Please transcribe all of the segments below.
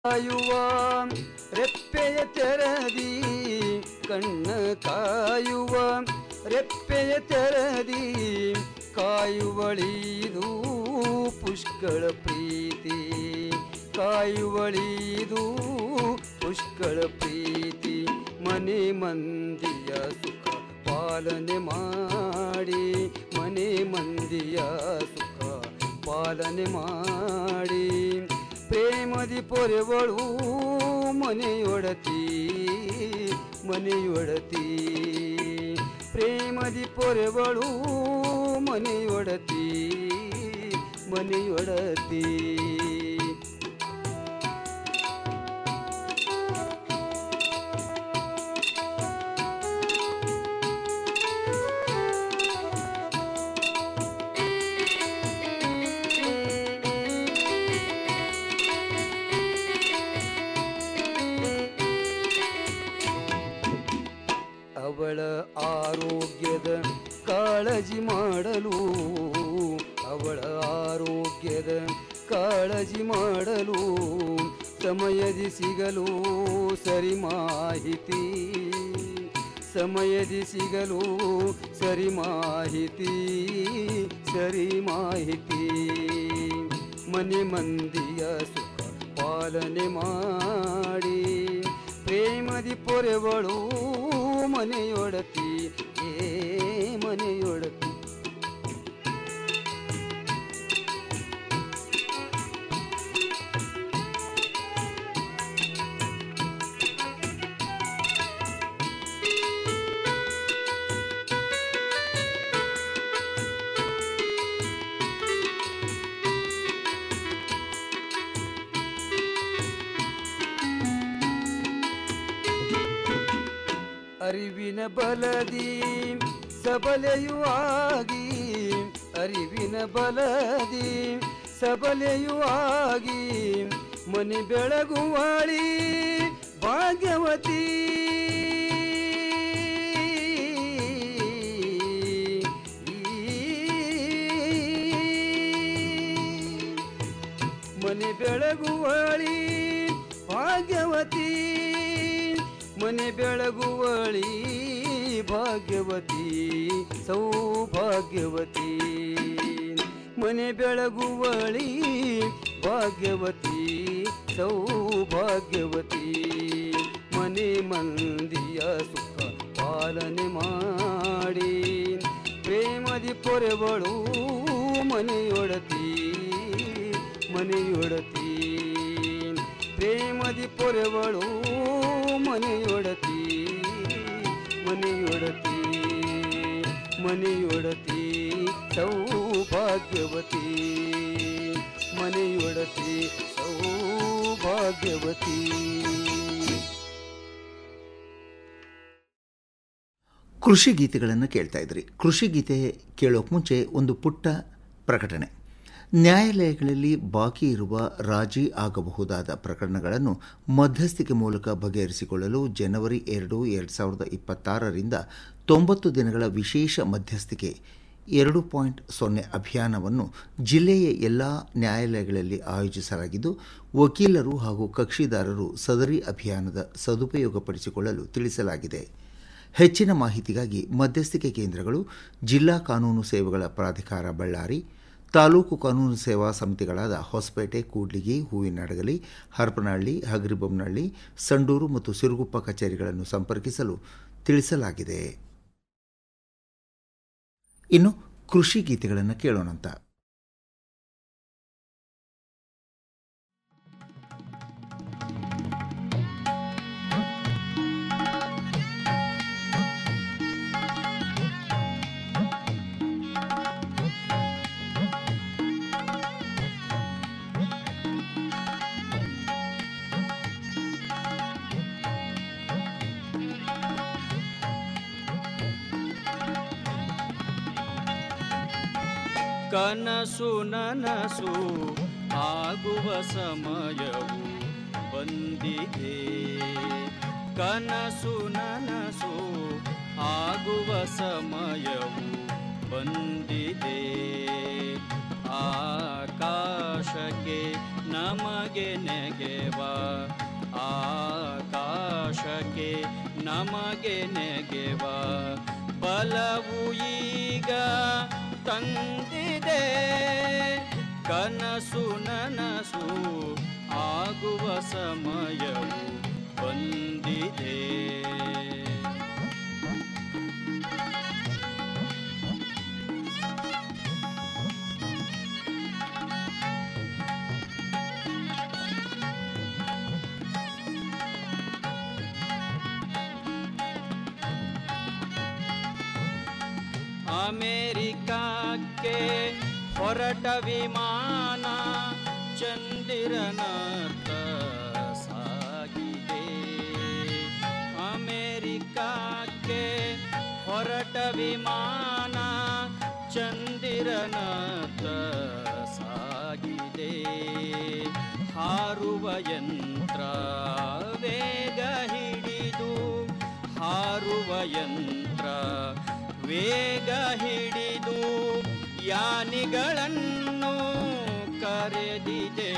ಕಾಯುವ ರೆಪ್ಪೆಯ ತೆರದಿ ಕಣ್ಣ ಕಾಯುವ ರೆಪ್ಪೆಯ ತೆರದಿ ಕಾಯುವಳಿದು ಪುಷ್ಕಳ ಪ್ರೀತಿ ಕಾಯುವಳಿದು ಪುಷ್ಕಳ ಪ್ರೀತಿ ಮನೆ ಮಂದಿಯ ಸುಖ ಪಾಲನೆ ಮಾಡಿ ಮನೆ ಮಂದಿಯ ಸುಖ ಪಾಲನೆ ಮಾಡಿ ಪ್ರೇಮದಿ ಪೊರೆವಳು ಮನೆಯೊಡತಿ ಮನೆಯೊಡತಿ ಪ್ರೇಮದಿ ಪೊರೆವಳು ಮನೆಯೊಡತಿ ಮನೆಯೊಡತಿ ಅವಳ ಆರೋಗ್ಯದ ಕಾಳಜಿ ಮಾಡಲು ಅವಳ ಆರೋಗ್ಯದ ಕಾಳಜಿ ಮಾಡಲು ಸಮಯದಿ ಸಿಗಲು ಸರಿ ಮಾಹಿತಿ ಸಮಯದಿ ಸಿಗಲು ಸರಿ ಮಾಹಿತಿ ಸರಿ ಮಾಹಿತಿ ಮನೆ ಮಂದಿಯ ಸುಖ ಪಾಲನೆ ಮಾಡಿ ಪ್ರೇಮದಿ ಪೊರೆವಳು ಮನೆಯೊಡತಿ ಏ ಮನೆಯೊಡತಿ ಅರಿವಿನ ಬಲದಿ ಸಬಲೆಯೂ ಆಗಿ ಅರಿವಿನ ಬಲದಿ ಸಬಲೆಯೂ ಆಗಿ ಮನೆ ಬೆಳಗುವಾಳಿ ಭಾಗ್ಯವತಿ ಮನೆ ಬೆಳಗುವಳಿ ಭಾಗ್ಯವತಿ ಮನೆ ಬೆಳಗುವಳಿ ಭಾಗ್ಯವತಿ ಸೌಭಾಗ್ಯವತಿ ಮನೆ ಬೆಳಗುವಳಿ ಭಾಗ್ಯವತಿ ಸೌಭಾಗ್ಯವತಿ ಮನೆ ಮಂದಿಯ ಸುಖ ಪಾಲನೆ ಮಾಡಿ ಪ್ರೇಮದಿ ಪೊರೆವಳು ಮನೆಯೊಡತಿ ಮನೆಯೊಡತಿ ಪ್ರೇಮದಿ ಪೊರೆವಳು ಮನೆಯೊಡತಿ ಮನೆಯೊಡತಿ ಮನೆಯೊಡತಿ ಸೌಭಾಗ್ಯವತಿ ಮನೆಯೊಡತಿ ಸೌಭಾಗ್ಯವತಿ ಕೃಷಿ ಗೀತೆಗಳನ್ನು ಕೇಳ್ತಾ ಇದ್ರಿ ಕೃಷಿ ಗೀತೆ ಕೇಳೋಕೆ ಮುಂಚೆ ಒಂದು ಪುಟ್ಟ ಪ್ರಕಟಣೆ ನ್ಯಾಯಾಲಯಗಳಲ್ಲಿ ಬಾಕಿ ಇರುವ ರಾಜಿ ಆಗಬಹುದಾದ ಪ್ರಕರಣಗಳನ್ನು ಮಧ್ಯಸ್ಥಿಕೆ ಮೂಲಕ ಬಗೆಹರಿಸಿಕೊಳ್ಳಲು ಜನವರಿ ಎರಡು ಎರಡು ಸಾವಿರದ ಇಪ್ಪತ್ತಾರರಿಂದ ತೊಂಬತ್ತು ದಿನಗಳ ವಿಶೇಷ ಮಧ್ಯಸ್ಥಿಕೆ ಎರಡು ಪಾಯಿಂಟ್ ಸೊನ್ನೆ ಅಭಿಯಾನವನ್ನು ಜಿಲ್ಲೆಯ ಎಲ್ಲ ನ್ಯಾಯಾಲಯಗಳಲ್ಲಿ ಆಯೋಜಿಸಲಾಗಿದ್ದು ವಕೀಲರು ಹಾಗೂ ಕಕ್ಷಿದಾರರು ಸದರಿ ಅಭಿಯಾನದ ಸದುಪಯೋಗಪಡಿಸಿಕೊಳ್ಳಲು ತಿಳಿಸಲಾಗಿದೆ ಹೆಚ್ಚಿನ ಮಾಹಿತಿಗಾಗಿ ಮಧ್ಯಸ್ಥಿಕೆ ಕೇಂದ್ರಗಳು ಜಿಲ್ಲಾ ಕಾನೂನು ಸೇವೆಗಳ ಪ್ರಾಧಿಕಾರ ಬಳ್ಳಾರಿ ತಾಲೂಕು ಕಾನೂನು ಸೇವಾ ಸಮಿತಿಗಳಾದ ಹೊಸಪೇಟೆ ಕೂಡ್ಲಿಗಿ ಹೂವಿನಡಗಲಿ ಹರಪನಹಳ್ಳಿ ಹಗರಿಬೊಮ್ಮನಹಳ್ಳಿ ಸಂಡೂರು ಮತ್ತು ಸಿರುಗುಪ್ಪ ಕಚೇರಿಗಳನ್ನು ಸಂಪರ್ಕಿಸಲು ತಿಳಿಸಲಾಗಿದೆ ಇನ್ನು ಕೃಷಿ ಗೀತೆಗಳನ್ನು ಕೇಳೋಣಂತ ಕನಸು ನನಸು ಆಗುವ ಸಮಯವು ಬಂದಿದೆ ಕನಸು ನನಸು ಆಗುವ ಸಮಯವು ಬಂದಿದೆ ಆಕಾಶಕ್ಕೆ ನಮಗೆ ನೆಗೆವ ಆಕಾಶಕ್ಕೆ ನಮಗೆ ನೆಗೆವ ಬಲವು ಈಗ ತಂದಿದೆ ಕನಸು ನನಸು ಆಗುವ ಸಮಯವು ಬಂದಿದೆ ಅಮೇರಿಕಕ್ಕೆ ಹೊರಟ ವಿಮಾನ ಚಂದಿರನತ್ತ ಸಾಗಿದೆ ಅಮೇರಿಕಕ್ಕೆ ಹೊರಟ ವಿಮಾನ ಚಂದಿರನತ್ತ ಸಾಗಿದೆ ಹಾರುವ ಯಂತ್ರ ವೇಗ ಹಿಡಿದು ಹಾರುವ ಯಂತ್ರ ವೇಗ ಹಿಡಿದು ಯಾನಿಗಳನ್ನು ಕರೆದಿದೆ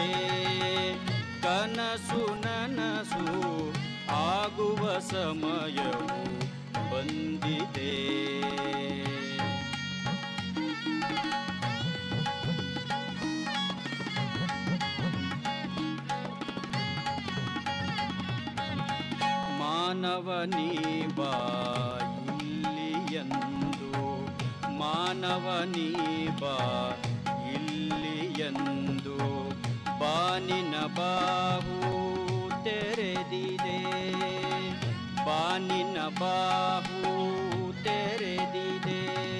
ಕನಸು ನನಸು ಆಗುವ ಸಮಯವು ಬಂದಿದೆ ಮಾನವನೀ ಬಾ ಇಲ್ಲಿಯಂದು ಮಾನವನೀ ಬಾ ಇಲ್ಲಿಯಂದು ಬಾನಿನ ಬಾವು ತೆರೆದಿದೆ ಬಾನಿನ ಬಾವು ತೆರೆದಿದೆ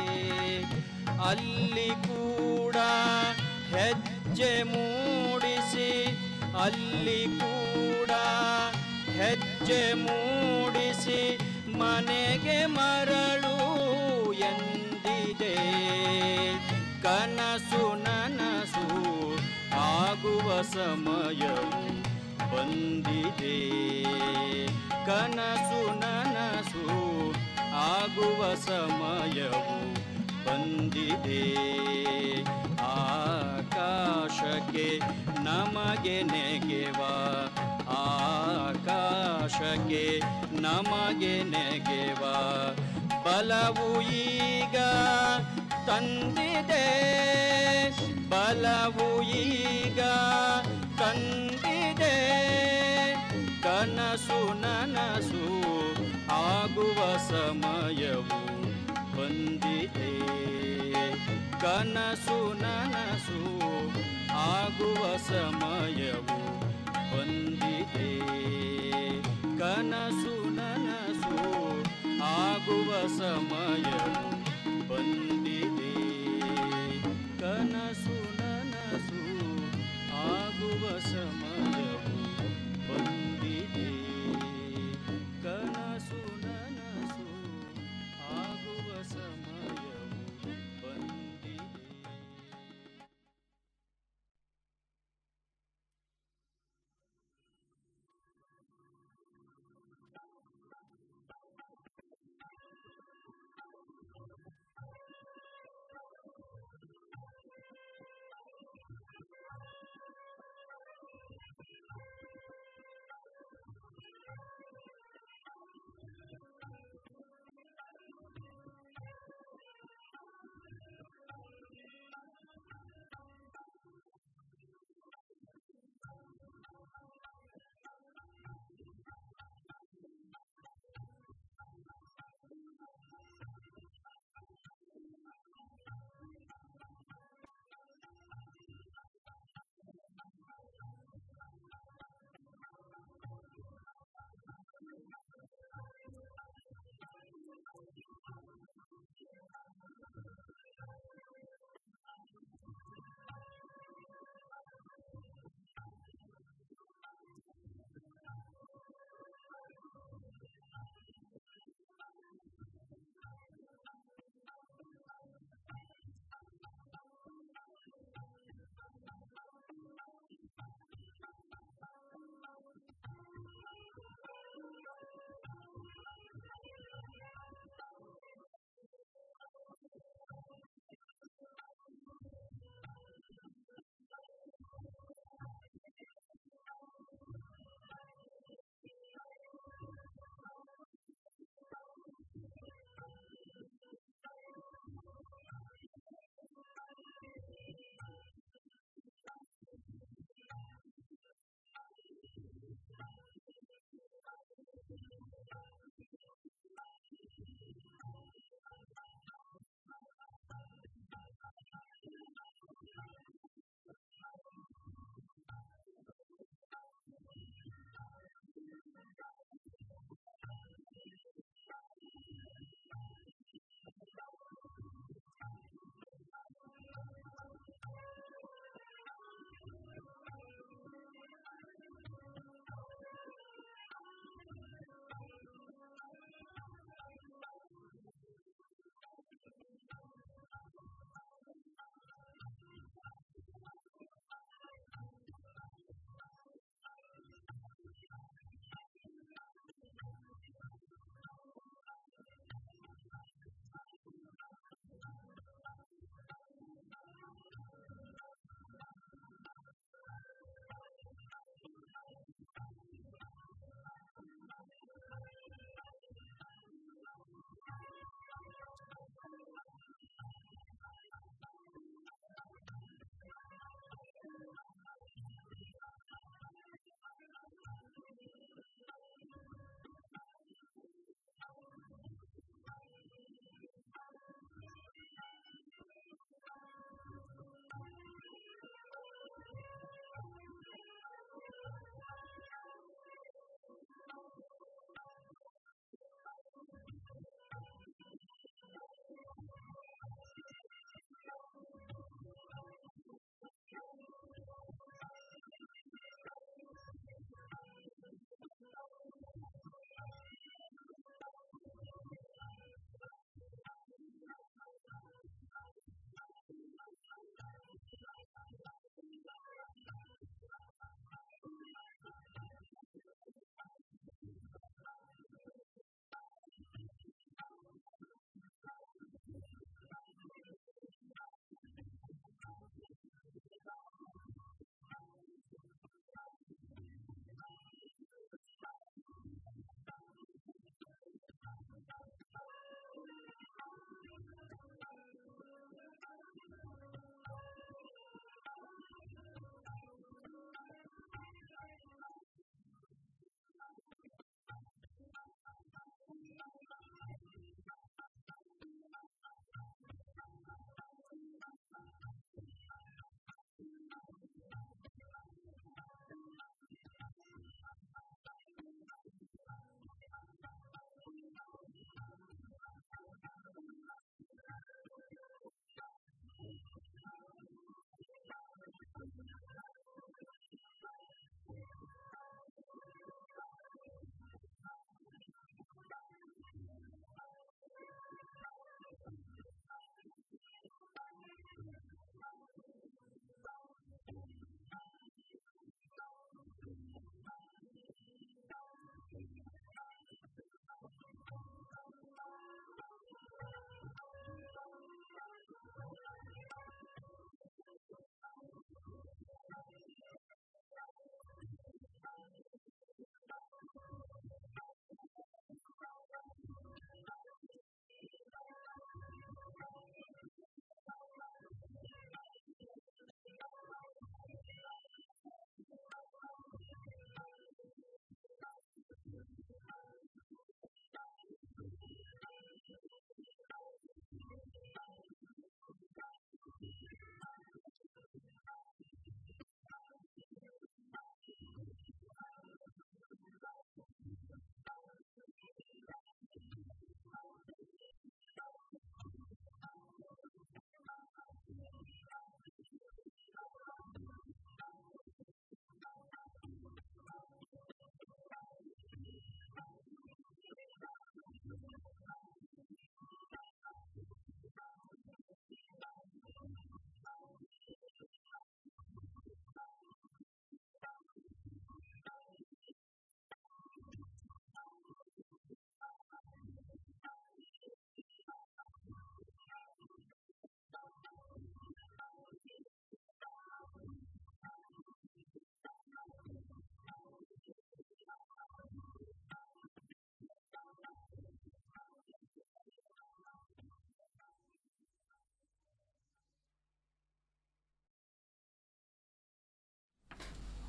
ಅಲ್ಲಿ ಕೂಡ ಹೆಜ್ಜೆ ಮೂಡಿಸಿ ಅಲ್ಲಿ ಕೂಡ ಹೆಜ್ಜೆ ಮೂಡಿಸಿ ಮನೆಗೆ ಮರಳು ಎಂದಿದೆ ಕನಸು ನನಸು ಆಗುವ ಸಮಯವು ಬಂದಿದೆ ಕನಸು ನನಸು ಆಗುವ ಸಮಯವು ಬಂದಿದೆ ಆಕಾಶಕ್ಕೆ ನಮಗೆ ನೆಗೆವ ಆಕಾಶಕ್ಕೆ ನಮಗೆ ನೆಗೆವ ಬಲವು ಈಗ ತಂದಿದೆ ಬಲವು ಈಗ ತಂದಿದೆ ಕನಸು ನನಸು ಆಗುವ ಸಮಯವು ಬಂದಿದೆ ಕನಸು ನನಸು ಆಗುವ ಸಮಯವು ಬಂದಿದೆ ಕನಸು ನನಸು ಆಗುವ ಸಮಯವು ಬಂದಿದೆ ಕನಸು ನನಸು ಆಗುವ ಸಮಯವು ಬಂದಿದೆ ಕನಸು ನನಸು ಆಗುವ ಸಮಯವು ಬಂದಿದೆ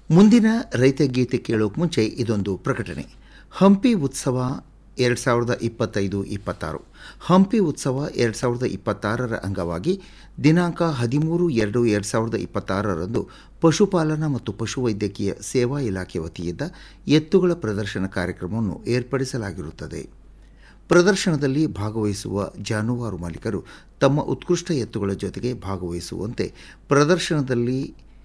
ಮುಂದಿನ ರೈತ ಗೀತೆ ಕೇಳೋಕೆ ಮುಂಚೆ ಇದೊಂದು ಪ್ರಕಟಣೆ ಹಂಪಿ ಉತ್ಸವ ಎರಡು ಸಾವಿರದ ಇಪ್ಪತ್ತೈದು ಇಪ್ಪತ್ತಾರು ಹಂಪಿ ಉತ್ಸವ ಎರಡು ಸಾವಿರದ ಇಪ್ಪತ್ತಾರರ ಅಂಗವಾಗಿ ದಿನಾಂಕ ಹದಿಮೂರು ಎರಡು ಎರಡು ಸಾವಿರದ ಇಪ್ಪತ್ತಾರರಂದು ಪಶುಪಾಲನಾ ಮತ್ತು ಪಶುವೈದ್ಯಕೀಯ ಸೇವಾ ಇಲಾಖೆ ವತಿಯಿಂದ ಎತ್ತುಗಳ ಪ್ರದರ್ಶನ ಕಾರ್ಯಕ್ರಮವನ್ನು ಏರ್ಪಡಿಸಲಾಗಿರುತ್ತದೆ ಪ್ರದರ್ಶನದಲ್ಲಿ ಭಾಗವಹಿಸುವ ಜಾನುವಾರು ಮಾಲೀಕರು ತಮ್ಮ ಉತ್ಕೃಷ್ಟ ಎತ್ತುಗಳ ಜೊತೆಗೆ ಭಾಗವಹಿಸುವಂತೆ ಪ್ರದರ್ಶನದಲ್ಲಿ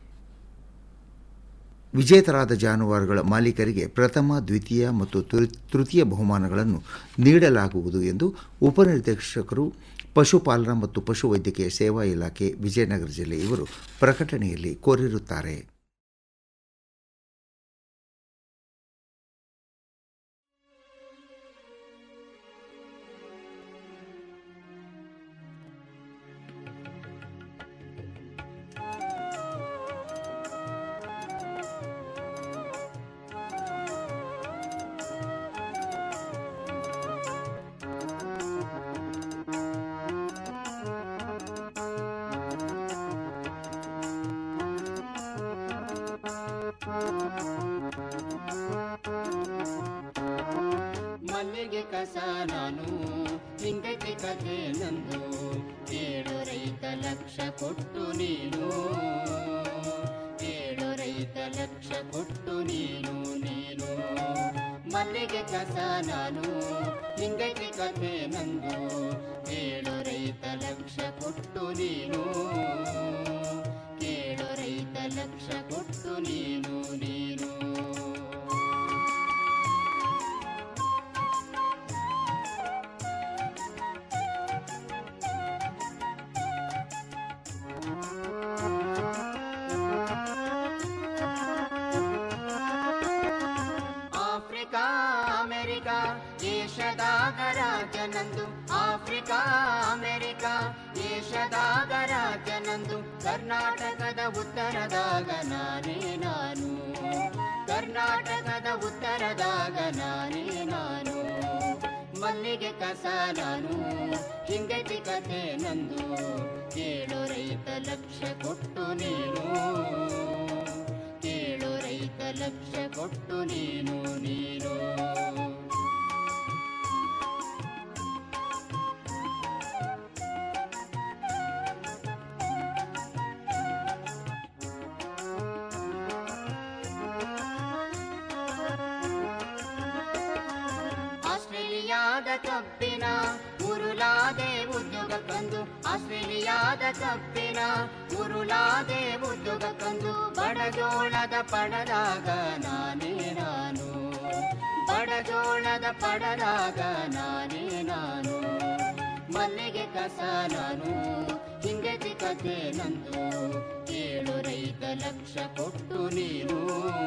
ವಿಜೇತರಾದ ಜಾನುವಾರುಗಳ ಮಾಲೀಕರಿಗೆ ಪ್ರಥಮ ದ್ವಿತೀಯ ಮತ್ತು ತೃ- ತೃತೀಯ ಬಹುಮಾನಗಳನ್ನು ನೀಡಲಾಗುವುದು ಎಂದು ಉಪನಿರ್ದೇಶಕರು ಪಶುಪಾಲನಾ ಮತ್ತು ಪಶುವೈದ್ಯಕೀಯ ಸೇವಾ ಇಲಾಖೆ ವಿಜಯನಗರ ಜಿಲ್ಲೆ ಇವರು ಪ್ರಕಟಣೆಯಲ್ಲಿ ಕೋರಿರುತ್ತಾರೆ ಮಲ್ಲಿಗೆ ಕಸ ನಾನು ಹಿಂಗತಿ ಕಥೆ ನಂದು ಏಳು ರೈತ ಲಕ್ಷ ಕೊಟ್ಟು ನೀನು ಏಳು ರೈತ ಲಕ್ಷ ಕೊಟ್ಟು ನೀನು ನೀನು ಮಲ್ಲಿಗೆ ಕಸ ನಾನು ಹಿಂಗತಿ ಕಥೆ ನಂದು ಏಳು ರೈತ ಲಕ್ಷ ಕೊಟ್ಟು ನೀನು ಏಳು ರೈತ ಲಕ್ಷ ಕೊಟ್ಟು ನೀನು ನೀನು ಆಫ್ರಿಕಾ ಅಮೆರಿಕ ಏಷದಾಗ ರಾಜನಂದು ಆಫ್ರಿಕಾ ಅಮೆರಿಕ ಏಷದಾಗ ರಾಜನಂದು ಕರ್ನಾಟಕದ ಉತ್ತರದಾಗ ನಾನೇ ನಾನು ಕರ್ನಾಟಕದ ಉತ್ತರದಾಗ ನಾನೇ ನಾನು ಮಲ್ಲಿಗೆ ಕಸ ನಾನು ಹಿಂಗತಿ ಕಥೆ ನಂದು ಏಳು ರೈತ ಲಕ್ಷ ಕೊಟ್ಟು ನೀನು ಏಳು ರೈತ ಲಕ್ಷ ಕೊಟ್ಟು ನೀನು ನೀನು ಆಸ್ಟ್ರೇಲಿಯಾದ ಕಬ್ಬಿನ ಉರುಳಾದೆ ಉದ್ಯೋಗ ಕಂದು ಆಸ್ಟ್ರೇಲಿಯಾದ ಕಬ್ಬಿನ ಉರುಳಾದೆ ಉದ್ಯೋಗ ಕಂದು ಬಡಜೋಳದ ಪಡದಾಗ ನಾನೇ ನಾನು ಬಡಜೋಳದ ಪಡದಾಗ ನಾನೇ ನಾನು ಮಲ್ಲಿಗೆ ಕಸ ನಾನು ಹಿಂಗತಿ ಕಥೆ ನಂದು ಏಳು ರೈತ ಲಕ್ಷ ಕೊಟ್ಟು ನೀನು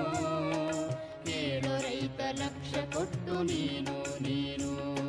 ಏಳು ರೈತ ಲಕ್ಷ ಕೊಟ್ಟು ನೀನು ನೀನು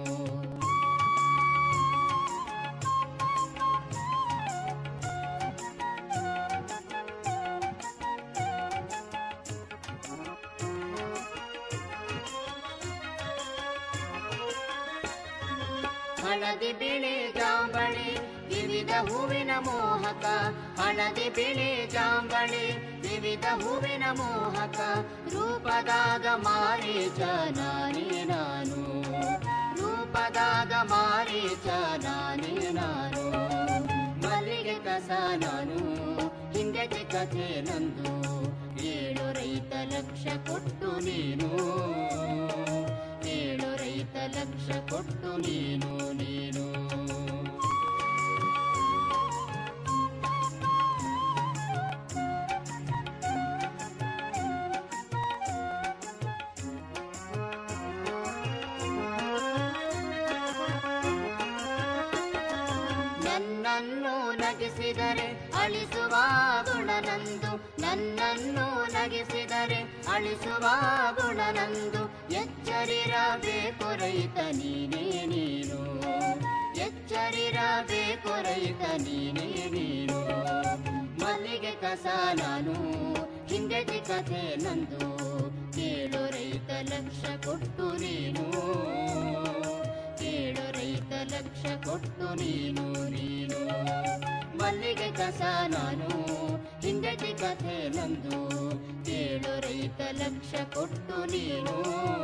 ಹಳದಿ ಬಿಳಿ ಜಾಂಬಳಿ ವಿವಿಧ ಹೂವಿನ ಮೋಹಕ ಹಳದಿ ಬಿಳಿ ಜಾಂಬಳಿ ವಿವಿಧ ಹೂವಿನ ಮೋಹಕ ರೂಪದಾಗ ಮಾರೀಚ ನಾನೇ ನಾನು ರೂಪದಾಗ ಮಾರೀಚ ನಾನೇ ನಾನು ಮಲ್ಲಿಗೆ ಕಸ ನಾನು ಹಿಂಗತಿ ಕಥೆ ನಂದು ಏಳು ರೈತ ಲಕ್ಷ ಕೊಟ್ಟು ನೀನು ಏಳು ರೈತ ಲಕ್ಷ ಕೊಟ್ಟು ನೀನು ನೀನು ನನ್ನನ್ನು ನಗಿಸಿದರೆ ಅಳಿಸುವ ಗುಣನಂದು ನನ್ನನ್ನು ನಗಿಸಿದರೆ ಅಳಿಸುವ ಗುಣನಂದು ಎಚ್ಚರಿರಬೇಕು ರೈತ ನೀನೇ ನೀನು ಎಚ್ಚರಿರಬೇಕು ರೈತ ನೀನೇ ನೀನು ಮಲ್ಲಿಗೆ ಕಸ ನಾನು ಹಿಂಗತಿ ಕಥೆ ನಂದು ಏಳು ರೈತ ಲಕ್ಷ ಕೊಟ್ಟು ನೀನು ಏಳು ರೈತ ಲಕ್ಷ ಕೊಟ್ಟು ನೀನು ನೀನು ಮಲ್ಲಿಗೆ ಕಸ ನಾನು ಹಿಂಗತಿ ಕಥೆ ನಂದು ಕೇಳು ರೈತ ಲಕ್ಷ ಕೊಟ್ಟು ನೀನು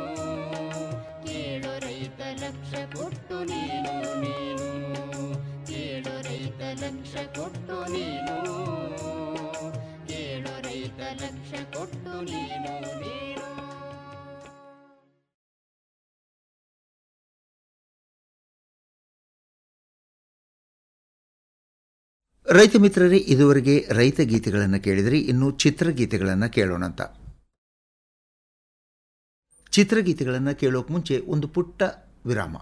ಕೇಳು ರೈತ ಲಕ್ಷ ಕೊಟ್ಟು ನೀನು ನೀನು ಕೇಳು ರೈತ ಲಕ್ಷ ಕೊಟ್ಟು ನೀನು ಕೇಳು ರೈತ ಲಕ್ಷ ಕೊಟ್ಟು ನೀನು ನೀನು ರೈತ ಮಿತ್ರರೇ ಇದುವರೆಗೆ ರೈತ ಗೀತೆಗಳನ್ನು ಕೇಳಿದರೆ ಇನ್ನು ಚಿತ್ರಗೀತೆಗಳನ್ನು ಕೇಳೋಣಂತ ಚಿತ್ರಗೀತೆಗಳನ್ನು ಕೇಳೋಕೆ ಮುಂಚೆ ಒಂದು ಪುಟ್ಟ ವಿರಾಮ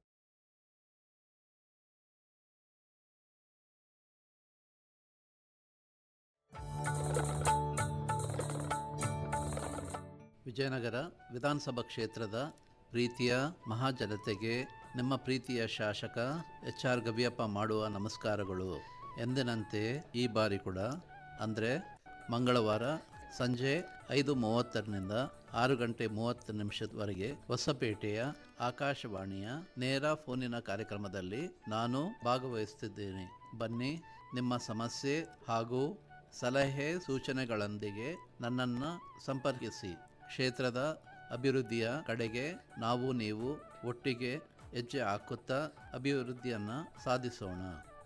ವಿಜಯನಗರ ವಿಧಾನಸಭಾ ಕ್ಷೇತ್ರದ ಪ್ರೀತಿಯ ಮಹಾಜನತೆಗೆ ನಿಮ್ಮ ಪ್ರೀತಿಯ ಶಾಸಕ ಎಚ್ ಆರ್ ಗವಿಯಪ್ಪ ಮಾಡುವ ನಮಸ್ಕಾರಗಳು ಎಂದಿನಂತೆ ಈ ಬಾರಿ ಕೂಡ ಅಂದರೆ ಮಂಗಳವಾರ ಸಂಜೆ ಐದು ಮೂವತ್ತರಿಂದ ಆರು ಗಂಟೆ ಮೂವತ್ತು ನಿಮಿಷದವರೆಗೆ ಹೊಸಪೇಟೆಯ ಆಕಾಶವಾಣಿಯ ನೇರ ಫೋನಿನ ಕಾರ್ಯಕ್ರಮದಲ್ಲಿ ನಾನು ಭಾಗವಹಿಸುತ್ತಿದ್ದೇನೆ ಬನ್ನಿ ನಿಮ್ಮ ಸಮಸ್ಯೆ ಹಾಗೂ ಸಲಹೆ ಸೂಚನೆಗಳೊಂದಿಗೆ ನನ್ನನ್ನು ಸಂಪರ್ಕಿಸಿ ಕ್ಷೇತ್ರದ ಅಭಿವೃದ್ಧಿಯ ಕಡೆಗೆ ನಾವು ನೀವು ಒಟ್ಟಿಗೆ ಹೆಜ್ಜೆ ಹಾಕುತ್ತಾ ಅಭಿವೃದ್ಧಿಯನ್ನು ಸಾಧಿಸೋಣ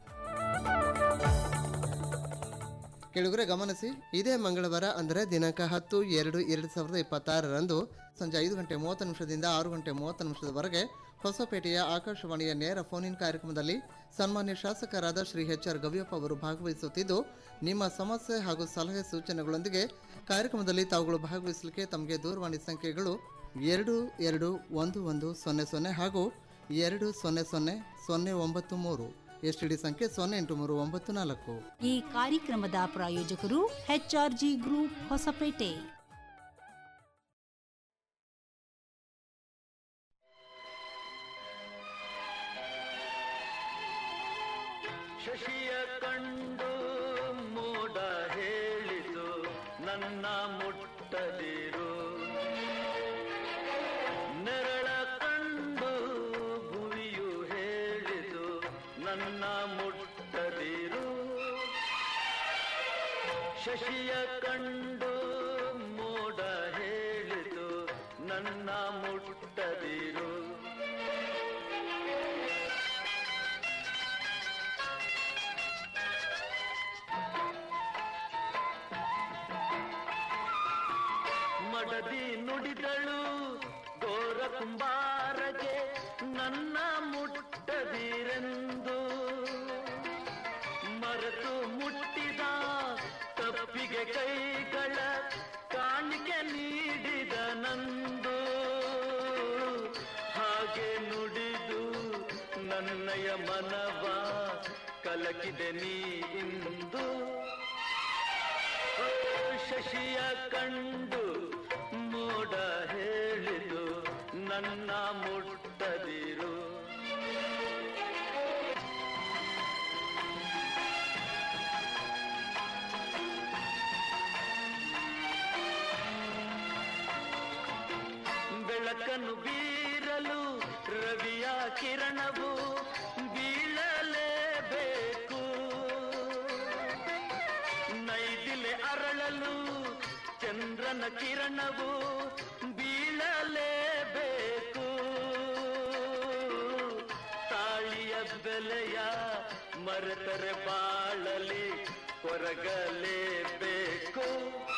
ಕೆಳಗರೆ ಗಮನಿಸಿ ಇದೇ ಮಂಗಳವಾರ ಅಂದರೆ ದಿನಾಂಕ ಹತ್ತು ಎರಡು ಎರಡು ಸಾವಿರದ ಇಪ್ಪತ್ತಾರರಂದು ಸಂಜೆ ಐದು ಗಂಟೆ ಮೂವತ್ತು ನಿಮಿಷದಿಂದ ಆರು ಗಂಟೆ ಮೂವತ್ತು ನಿಮಿಷದವರೆಗೆ ಹೊಸಪೇಟೆಯ ಆಕಾಶವಾಣಿಯ ನೇರ ಫೋನ್ ಇನ್ ಕಾರ್ಯಕ್ರಮದಲ್ಲಿ ಸನ್ಮಾನ್ಯ ಶಾಸಕರಾದ ಶ್ರೀ ಎಚ್ ಆರ್ ಗವಿಯಪ್ಪ ಅವರು ಭಾಗವಹಿಸುತ್ತಿದ್ದು ನಿಮ್ಮ ಸಮಸ್ಯೆ ಹಾಗೂ ಸಲಹೆ ಸೂಚನೆಗಳೊಂದಿಗೆ ಕಾರ್ಯಕ್ರಮದಲ್ಲಿ ತಾವುಗಳು ಭಾಗವಹಿಸಲಿಕ್ಕೆ ತಮಗೆ ದೂರವಾಣಿ ಸಂಖ್ಯೆಗಳು ಎರಡು ಎರಡು ಒಂದು ಒಂದು ಸೊನ್ನೆ ಸೊನ್ನೆ ಹಾಗೂ ಎರಡು ಸೊನ್ನೆ ಸೊನ್ನೆ ಸೊನ್ನೆ ಒಂಬತ್ತು ಮೂರು ಎಸ್ ಟಿ ಡಿ ಸಂಖ್ಯೆ ಸೊನ್ನೆ ಎಂಟು ಮೂರು ಒಂಬತ್ತು ನಾಲ್ಕು ಈ ಕಾರ್ಯಕ್ರಮದ ಪ್ರಾಯೋಜಕರು ಎಚ್ಆರ್ಜಿ ಗ್ರೂಪ್ ಹೊಸಪೇಟೆ ಶಶಿಯ ಕಂಡು ಮೋಡ ಹೇಳಿತು ನನ್ನ ಮುಟ್ಟದಿರು ನೆರಳ ಕಂಡು ಭುವಿಯು ಹೇಳಿತು ನನ್ನ ಮುಟ್ಟದಿರು ಶಶಿಯ ಕಂಡು ಮೋಡ ಹೇಳಿತು ನನ್ನ ಮುಟ್ಟದಿರು ಮಡದಿ ನುಡಿದಳು ಗೋರ ಕುಂಬಾರಗೆ ನನ್ನ ಮುಟ್ಟದಿರೆಂದು ಮರೆತು ಮುಟ್ಟಿದ ತಪ್ಪಿಗೆ ಕೈಗಳ ಕಾಣಿಕೆ ನೀಡಿದ ನಂದು ಹಾಗೆ ನುಡಿದು ನನ್ನಯ ಮನವ ಕಲಕಿದೆ ನೀ ಇಂದು ಓ ಶಶಿಯ ಕಂಡು ಮೋಡ ಹೇಳಿದು ನನ್ನ ಮುಟ್ಟದಿರು ಬೆಳಕನ್ನು ಬೀರಲು ರವಿಯ ಕಿರಣವು ಬೀಳಲೇಬೇಕು ನೈದಿಲೆ ಅರಳಲು ಚಂದ್ರನ ಕಿರಣವು ಬೀಳಲೇಬೇಕು ತಾಳಿಯ ಬೆಲೆಯ ಮರೆತರೆ ಬಾಳಲಿ ಕೊರಗಲೇಬೇಕು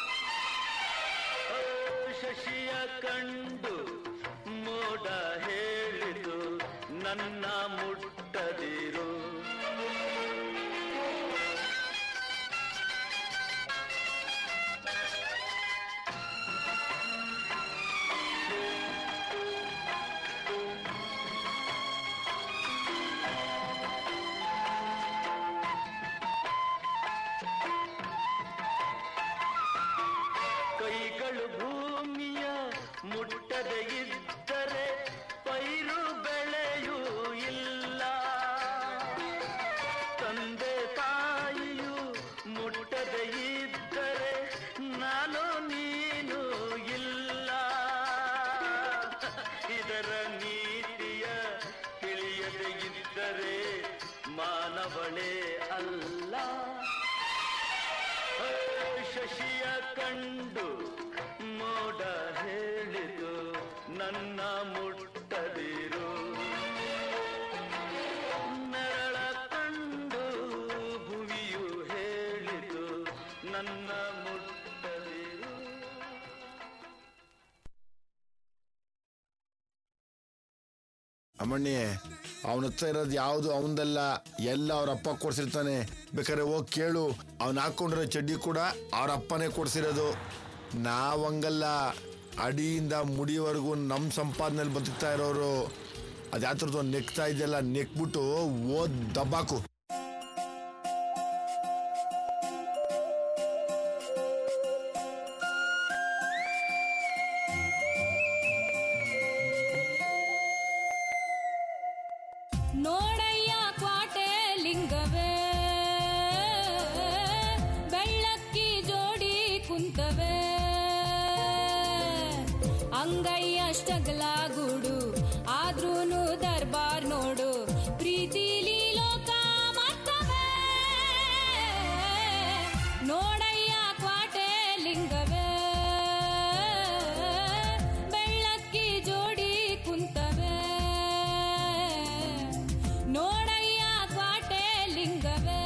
ಓ ಶಶಿಯ ಕಂಡು ಮೋಡ ಹೇಳಿದು ನನ್ನ ಮುಟ್ಟದಿರು ಕೈಗಳು ಭೂಮಿಯ ಮುಟ್ಟದೆ ಇದ್ದರೆ ಪೈರು ಬೆಳೆಯೂ ಇಲ್ಲ ತಂದೆ ತಾಯಿಯು ಮುಟ್ಟದೆ ಇದ್ದರೆ ನಾನು ನೀನು ಇಲ್ಲ ಇದರ ನೀತಿಯ ತಿಳಿಯದೆ ಇದ್ದರೆ ಮಾನವಳೇ ಅಲ್ಲ ಶಶಿಯ ಕಂಡು ಮೋಡ ಹೇಳಿತು ನನ್ನ ಮುಟ್ಟದಿರು ನೆರಳ ಕಂಡು ಭುವಿಯು ಹೇಳಿತು ನನ್ನ ಮುಟ್ಟದಿರು ಅಮ್ಮಣ್ಣಿ ಅವನ ಹತ್ರ ಇರೋದು ಯಾವುದು ಅವನದಲ್ಲ ಎಲ್ಲ ಅವ್ರ ಅಪ್ಪ ಕೊಡ್ಸಿರ್ತಾನೆ ಬೇಕಾದ್ರೆ ಹೋಗಿ ಕೇಳು ಅವ್ನು ಹಾಕೊಂಡಿರೋ ಚಡ್ಡಿ ಕೂಡ ಅವ್ರ ಅಪ್ಪನೇ ಕೊಡ್ಸಿರೋದು ನಾವಂಗಲ್ಲ ಅಡಿಯಿಂದ ಮುಡಿವರೆಗೂ ನಮ್ಮ ಸಂಪಾದನೆಯಲ್ಲಿ ಬದುಕ್ತಾ ಇರೋರು ಅದು ಯಾವ ಥರದ್ದು ಒಂದು ನೆಕ್ತಾ ಇದೆಯಲ್ಲ ನೆಕ್ಬಿಟ್ಟು ಓದ್ ದಬ್ಬಾಕು ನೋಡಯ್ಯ ಕ್ವಾಟೆ ಲಿಂಗವೇ ಬೆಳ್ಳಕ್ಕಿ ಜೋಡಿ ಕುಂತವೆ ಅಂಗೈಯಷ್ಟಗಲ ಗೂಡು ಆದ್ರೂನು ದರ್ಬಾರ್ ನೋಡು ಪ್ರೀತಿಲಿ ಲೋಕ ಮರ್ತವೆ ನೋಡಯ್ಯ ಕ್ವಾಟೆ ಲಿಂಗವೇ ಬೆಳ್ಳಕ್ಕಿ ಜೋಡಿ ಕುಂತವೆ ನೋಡಯ್ಯ ಕ್ವಾಟೆ ಲಿಂಗವೇ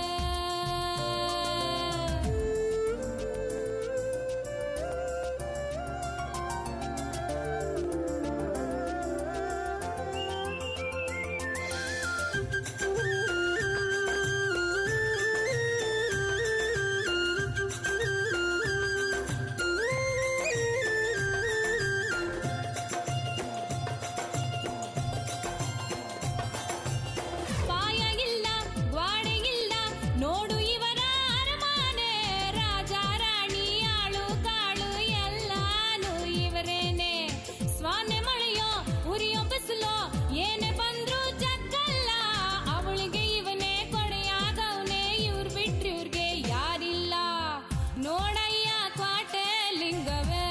ಪಾಯ ಇಲ್ಲ ಗ್ವಾಡೆ ಇಲ್ಲ ನೋಡು ಇವರ ಅರಮಾನೆ ರಾಜ ರಾಣಿ ಆಳು ಕಾಳು ಎಲ್ಲಾನು ಇವರೇನೆ ಸ್ವಾನೆ ಮಳೆಯೋ ಉರಿಯೋ ಬಿಸಿಲೋ ಏನೇ ಬಂದ್ರು ಜಗ್ಗಲ್ಲ ಅವಳಿಗೆ ಇವನೇ ಕೊಡೆಯಾಗವನೆ ಇವ್ರ್ ಬಿಟ್ರಿ ಇವ್ರಿಗೆ ಯಾರಿಲ್ಲ ನೋಡಯ್ಯ ಕ್ವಾಟೆ ಲಿಂಗವೇ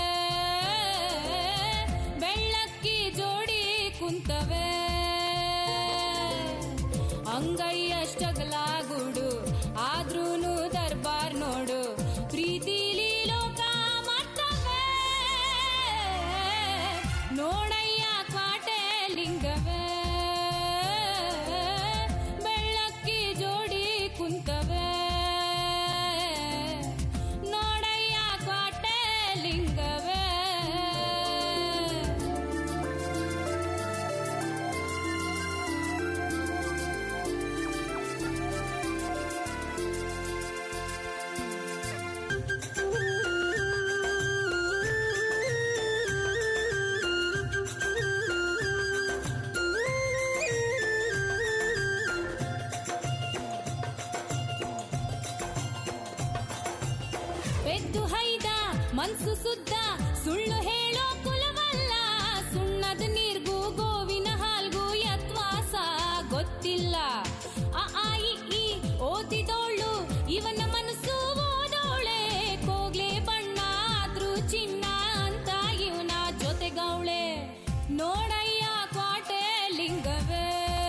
ಬೆಳ್ಳಕ್ಕಿ ಜೋಡಿ ಕುಂತವೆ ಅಂಗೈಯಷ್ಟಗಲ ಗೂಡು ಆದ್ರೂನು ದರ್ಬಾರ್ ನೋಡು ಪ್ರೀತಿಲಿ ಲೋಕ ಮರ್ತವೆ ನೋಡಯ್ಯ ಕ್ವಾಟೆ ಲಿಂಗವೇ ಬೆಳ್ಳಕ್ಕಿ ಜೋಡಿ ಕುಂತವೆ ನೋಡಯ್ಯ ಕ್ವಾಟೆ ಲಿಂಗವೇ ಬೆದ್ದು ಹೈದ ಮನ್ಸು ಸುದ್ದ ಸುಳ್ಳು ಹೇಳೋ ಕುಲವಲ್ಲ ಸುಣ್ಣದ ನೀರ್ಗೂ ಗೋವಿನ ಹಾಲ್ಗೂ ಯತ್ವಾಸ ಗೊತ್ತಿಲ್ಲ ಅ ಆ ಇ ಈ ಓದಿದೋಳು ಇವನ ಮನಸ್ಸು ಓದೋಳೆ ಕೋಗ್ಲೆ ಬಣ್ಣ ಆದ್ರೂ ಚಿನ್ನ ಅಂತ ಇವನ ಜೊತೆಗೌಳೆ ನೋಡಯ್ಯ ಕ್ವಾಟೆ ಲಿಂಗವೇ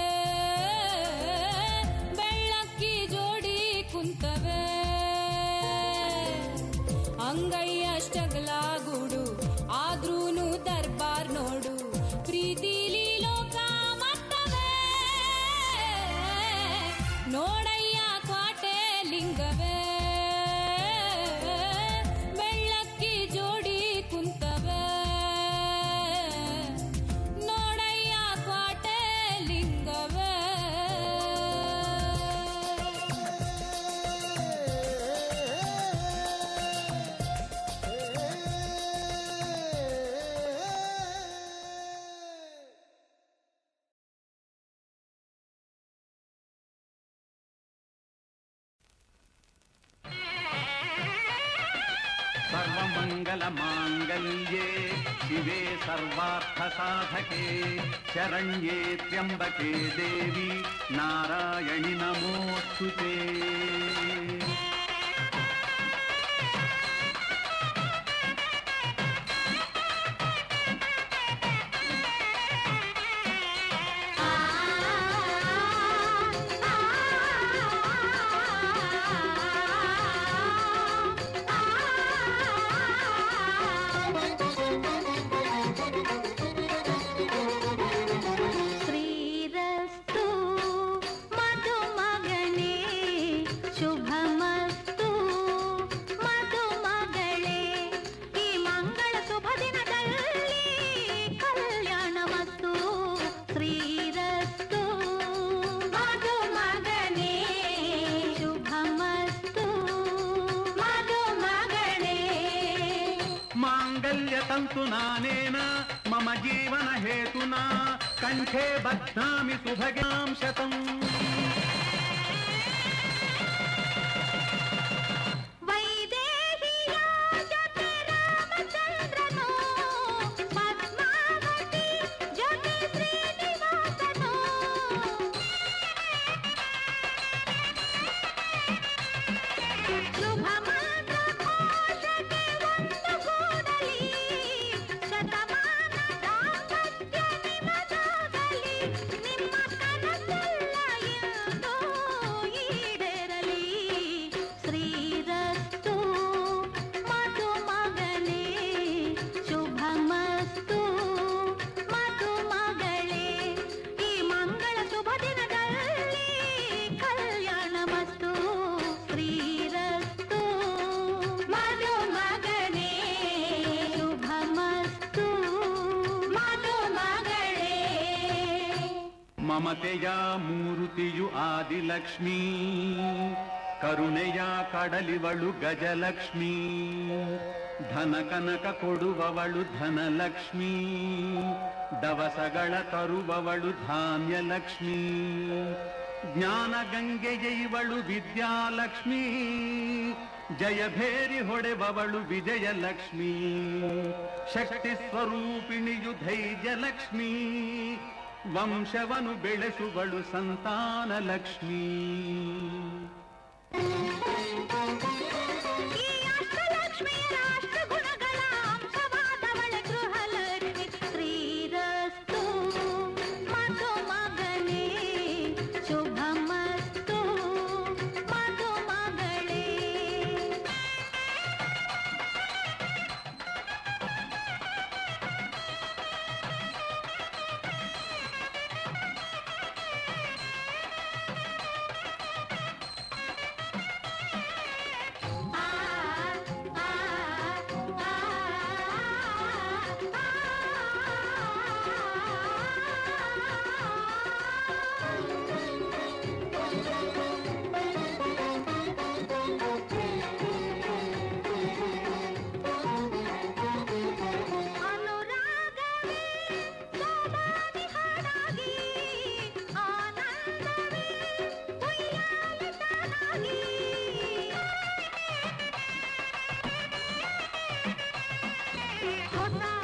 ಬೆಳ್ಳಕ್ಕಿ ಜೋಡಿ ಕುಂತವೆ ಅಂಗೈಯಷ್ಟಗಲ ಗೂಡು ಆದ್ರೂನು ದರ್ಬಾರ್ ನೋಡು ಪ್ರೀತಿಲಿ ಲೋಕ ಮರ್ತವೆ ನೋಡಯ್ಯ ಕ್ವಾಟೆ ಲಿಂಗವೇ ಬೆಳ್ಳಕ್ಕಿ ಜೋಡಿ ಕುಂತವೆ ನೋಡಯ್ಯ ಕ್ವಾಟೆ ಲಿಂಗವೇ सर्वमङ्गलमाङ्गल्ये शिवे सर्वार्थसाधके शरण्ये त्र्यम्बके देवी नारायणि नमोऽस्तु ते ಆ पठन्तु नानेन मम जीवन हेतुना कण्ठे बध्नामि सुभगां शतम् ವೈದೇಹಿಯ ಜೊತೆ ರಾಮಚಂದ್ರನು ಪದ್ಮಾವತಿ ಜೊತೆ ಶ್ರೀನಿವಾಸನು ಶುಭ ಮಾತ್ರ ಘೋಷಕ್ಕೆ ಒಂದುಗೂಡಲಿ ಶತಮಾನ ದಾಂಪತ್ಯ ನಿಮಗಾಗಲಿ ನಿಮ್ಮ ಕನಸೆಲ್ಲ ಎಂದು ಈಡೇರಲಿ ಶ್ರೀರಸ್ತು ಮಧುಮಗನೇ ಶುಭಮಸ್ತು ಮಧುಮಗಳೇ ಈ ಮಂಗಳ ಶುಭ ದಿನದಲ್ಲಿ ಕಲ್ಯಾಣ ಮಸ್ತು ಶ್ರೀರಸ್ತು ಮಧುಮಗನೇ ಶುಭಮಸ್ತು ಮಧುಮಗಳೇ ಮಮತೆಯ ಮೂರುತಿಯು ಆದಿಲಕ್ಷ್ಮೀ ಕರುಣೆಯ ಕಡಲಿವಳು ಗಜಲಕ್ಷ್ಮೀ ಧನ ಕನಕ ಕೊಡುವವಳು ಧನಲಕ್ಷ್ಮೀ ದವಸಗಳ ತರುವವಳು ಧಾನ್ಯಲಕ್ಷ್ಮೀ ಜ್ಞಾನ ಗಂಗೆಯ ಇವಳು ವಿದ್ಯಾಲಕ್ಷ್ಮೀ ಜಯಭೇರಿ ಹೊಡೆವವಳು ವಿಜಯಲಕ್ಷ್ಮೀ ಶಕ್ತಿ ಸ್ವರೂಪಿಣಿಯು ಧೈರ್ಯಲಕ್ಷ್ಮೀ ವಂಶವನು ಬೆಳೆಸುವಳು ಸಂತಾನ ಲಕ್ಷ್ಮೀ ಈ ಅಷ್ಟಲಕ್ಷ್ಮಿಯ ರಾಷ್ಟ್ರ ಗುಣಗಳ ಅಂಶವಾದವಳೆ ಗೃಹಲಕ್ಷ್ಮಿ ಶ್ರೀರಸ್ತು ಮಧುಮಗನೇ ಶುಭಮಸ್ತು ಮಧುಮಗಳೇ ಅನುರಾಗವೇ ಸೋಮಾನಿ ಹಾಡಾಗಿ ಆನಂದವೇ ಉಯ್ಯಾಲೆ ತಾನಾಗಿ ಹೊಸ